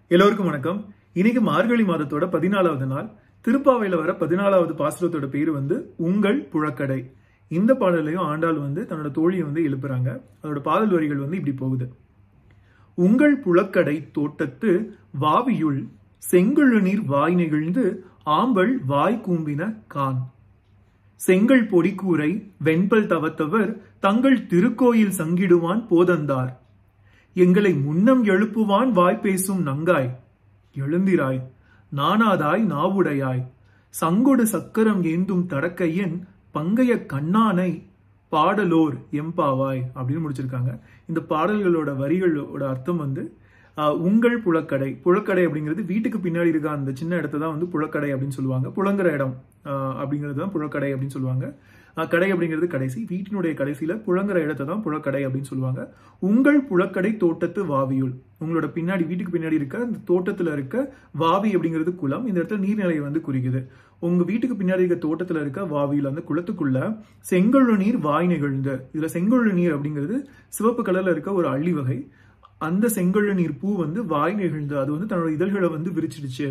எல்லோருக்கும் வணக்கம் இன்னைக்கு மார்கழி மாதத்தோட பதினாலாவது நாள் திருப்பாவையில வர பதினாலாவது பாசுரத்தோட பேரு வந்து உங்கள் புழக்கடை இந்த பாடலையும் ஆண்டாள் வந்து தன்னோட தோழியை வந்து எழுப்புறாங்க அதோட பாடல் வரிகள் வந்து இப்படி போகுது உங்கள் புழக்கடை தோட்டத்து வாவியுள் செங்குழு நீர் வாய் நெகிழ்ந்து ஆம்பல் வாய் கூம்பின கான் செங்கல் பொடிக்கூரை வெண்பல் தவத்தவர் தங்கள் திருக்கோயில் சங்கிடுவான் போதந்தார் எங்களை முன்னம் எழுப்புவான் வாய் பேசும் நங்காய் எழுந்திராய் நானாதாய் நாவுடையாய் சங்கொடு சக்கரம் ஏந்தும் தடக்கையன் பங்கைய கண்ணானை பாடலோர் எம்பாவாய் அப்படின்னு முடிச்சிருக்காங்க இந்த பாடல்களோட வரிகளோட அர்த்தம் வந்து ஆஹ், உங்கள் புழக்கடை புழக்கடை அப்படிங்கிறது வீட்டுக்கு பின்னாடி இருக்க அந்த சின்ன இடத்த தான் வந்து புழக்கடை அப்படின்னு சொல்லுவாங்க புழங்குற இடம் ஆஹ், அப்படிங்கிறது தான் புழக்கடை அப்படின்னு சொல்லுவாங்க ஆஹ், கடை அப்படிங்கிறது கடைசி வீட்டினுடைய கடைசியில புழங்குற இடத்தை தான் புழக்கடை அப்படின்னு சொல்லுவாங்க உங்கள் புழக்கடை தோட்டத்து வாவியுள் உங்களோட பின்னாடி வீட்டுக்கு பின்னாடி இருக்க அந்த தோட்டத்துல இருக்க வாவி அப்படிங்கிறது குளம் இந்த இடத்துல நீர்நிலையை வந்து குறிக்குது உங்க வீட்டுக்கு பின்னாடி இருக்க தோட்டத்துல இருக்க வாவியில் அந்த குளத்துக்குள்ள செங்கழு நீர் வாய் நிகழ்ந்து இதுல செங்கழு நீர் அப்படிங்கிறது சிவப்பு கலர்ல இருக்க ஒரு அள்ளி வகை அந்த செங்கழு நீர் பூ வந்து வாய் நெகிழ்ந்து அது வந்து தன்னோட இதழ்களை வந்து விரிச்சிடுச்சு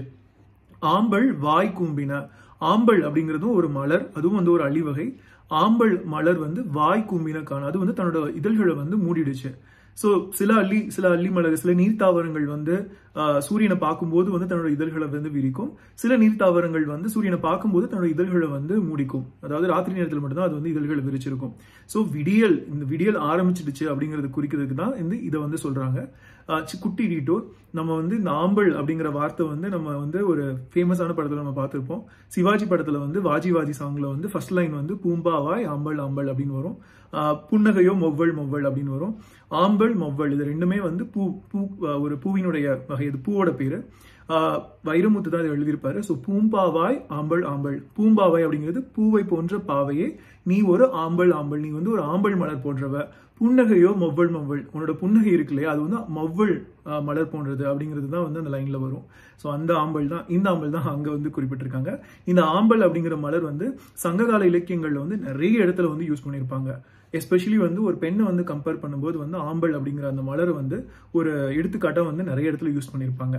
ஆம்பல் வாய் கூம்பின ஆம்பல் அப்படிங்கிறதும் ஒரு மலர் அதுவும் வந்து ஒரு அழிவகை ஆம்பல் மலர் வந்து வாய் கூம்பின காண அது வந்து தன்னோட இதழ்களை வந்து மூடிடுச்சு ஸோ சில அள்ளி சில அள்ளி மலர் சில நீர்த்தாவரங்கள் வந்து ஆஹ், சூரியனை பார்க்கும்போது வந்து தன்னோட இதழ்களை வந்து விரிக்கும் சில நீர்த்தாவரங்கள் வந்து சூரியனை பார்க்கும்போது தன்னோட இதழ்களை வந்து மூடிக்கும் அதாவது ராத்திரி நேரத்தில் மட்டும்தான் அது வந்து இதழ்களை விரிச்சிருக்கும் ஸோ விடியல் இந்த விடியல் ஆரம்பிச்சிடுச்சு அப்படிங்கிறது குறிக்கிறதுக்கு தான் இந்த இதை வந்து சொல்றாங்க ஆஹ், சி- குட்டி டீட்டோர் நம்ம வந்து இந்த ஆம்பல் அப்படிங்கிற வார்த்தை வந்து நம்ம வந்து ஒரு ஃபேமஸான படத்துல நம்ம பார்த்திருப்போம் சிவாஜி படத்துல வந்து வாஜி வாஜி சாங்ல வந்து ஃபர்ஸ்ட் லைன் வந்து பூம்பாவாய் ஆம்பல் ஆம்பல் அப்படின்னு வரும் ஆஹ், புன்னகையோ மொவ்வள் மொவ்வள் அப்படின்னு வரும் ஆம்பல் மொவ்வள் இது ரெண்டுமே வந்து பூ பூ ஆஹ், ஒரு பூவினுடைய வகை இது பூவோட பேரு ஆஹ், வைரமுத்து தான் இதை எழுதியிருப்பாரு ஸோ பூம்பாவாய் ஆம்பல் ஆம்பல் பூம்பாவாய் அப்படிங்கிறது பூவை போன்ற பாவையே நீ ஒரு ஆம்பல் ஆம்பல் நீ வந்து ஒரு ஆம்பல் மலர் போன்றவ புன்னகையோ மொவ்வள் மொவ்வள் உன்னோட புன்னகை இருக்கு இல்லையா அது வந்து மொவ்வள் ஆஹ், மலர் போன்றது அப்படிங்கிறது தான் வந்து அந்த லைன்ல வரும் ஸோ அந்த ஆம்பல் தான் இந்த ஆம்பல் தான் அங்க வந்து குறிப்பிட்டிருக்காங்க இந்த ஆம்பல் அப்படிங்கிற மலர் வந்து சங்ககால இலக்கியங்கள்ல வந்து நிறைய இடத்துல வந்து யூஸ் பண்ணியிருப்பாங்க எஸ்பெஷலி வந்து ஒரு பெண்ணை வந்து கம்பேர் பண்ணும்போது வந்து ஆம்பல் அப்படிங்கிற அந்த மலர் வந்து ஒரு எடுத்துக்காட்டா வந்து நிறைய இடத்துல யூஸ் பண்ணியிருப்பாங்க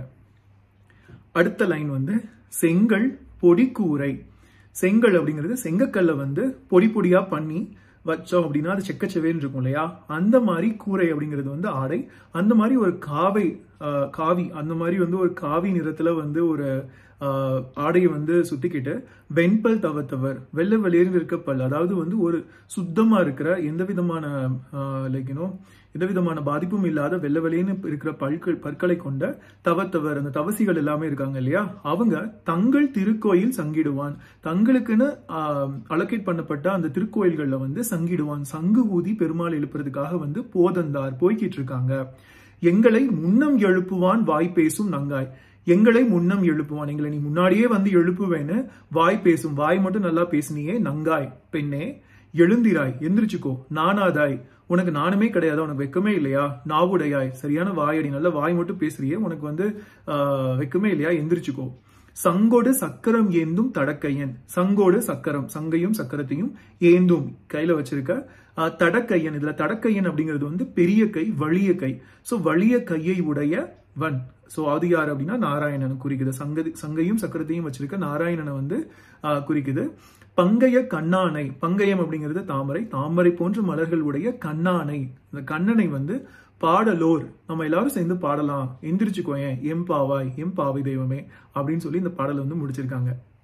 அடுத்த லைன் வந்து செங்கல் பொடிக்கூரை செங்கல் அப்படிங்கிறது செங்கக்கல்ல வந்து பொடி பொடியா பண்ணி வச்சோம் அப்படின்னா அது செக்கச்செவேன்னு இருக்கும் இல்லையா அந்த மாதிரி கூரை அப்படிங்கிறது வந்து ஆடை அந்த மாதிரி ஒரு காவை ஆஹ், காவி அந்த மாதிரி வந்து ஒரு காவி நிறத்துல வந்து ஒரு ஆஹ், ஆடையை வந்து சுத்திக்கிட்டு வெண்பல் தவத்தவர் வெள்ளை வெளியேறிந்து இருக்க பல் அதாவது வந்து ஒரு சுத்தமா இருக்கிற எந்த விதமான லைக் யூனோ எந்த விதமான பாதிப்பும் இல்லாத வெள்ளை வெளியேன்னு இருக்கிற பல்கள் பற்களை கொண்ட தவத்தவர் அந்த எல்லாமே இருக்காங்க இல்லையா அவங்க தங்கள் திருக்கோயில் சங்கிடுவான் தங்களுக்குன்னு அலோகேட் பண்ணப்பட்ட அந்த திருக்கோயில்கள்ல வந்து சங்கிடுவான் சங்கு ஊதி பெருமாள் எழுப்புறதுக்காக வந்து போதந்தார் போய்கிட்டு இருக்காங்க எங்களை முன்னம் எழுப்புவான் வாய் பேசும் நங்காய் எங்களை முன்னம் எழுப்புவான் எங்களை நீ முன்னாடியே வந்து எழுப்புவேன்னு வாய் பேசும் வாய் மட்டும் நல்லா பேசுனியே நங்காய் பெண்ணே எழுந்திராய் எந்திரிச்சுக்கோ நானாதாய் உனக்கு நானுமே கிடையாது உனக்கு வெக்கமே இல்லையா நாவுடையாய் சரியான வாயடி நல்ல வாய் மட்டும் பேசுறியே உனக்கு வந்து ஆஹ், வெக்கமே இல்லையா எந்திரிச்சுக்கோ சங்கோடு சக்கரம் ஏந்தும் தடக்கையன் சங்கோடு சக்கரம் சங்கையும் சக்கரத்தையும் ஏந்தும் கையில வச்சிருக்க ஆஹ், தடக்கையன் இதுல தடக்கையன் அப்படிங்கிறது வந்து பெரிய கை வலிய கை சோ வலிய கையை உடைய வன் சோ அது யார் அப்படின்னா நாராயணன் குறிக்குது சங்கதி சங்கையும் சக்கரத்தையும் வச்சிருக்க நாராயணனை வந்து ஆஹ், குறிக்குது பங்கைய கண்ணானை பங்கயம் அப்படிங்கிறது தாமரை தாமரை போன்ற மலர்களுடைய கண்ணானை இந்த கண்ணனை வந்து பாடலோர் நம்ம எல்லாரும் சேர்ந்து பாடலாம் எந்திரிச்சுக்கோயேன் எம் பாவாய் எம் பாவை தெய்வமே அப்படின்னு சொல்லி இந்த பாடலை வந்து முடிச்சிருக்காங்க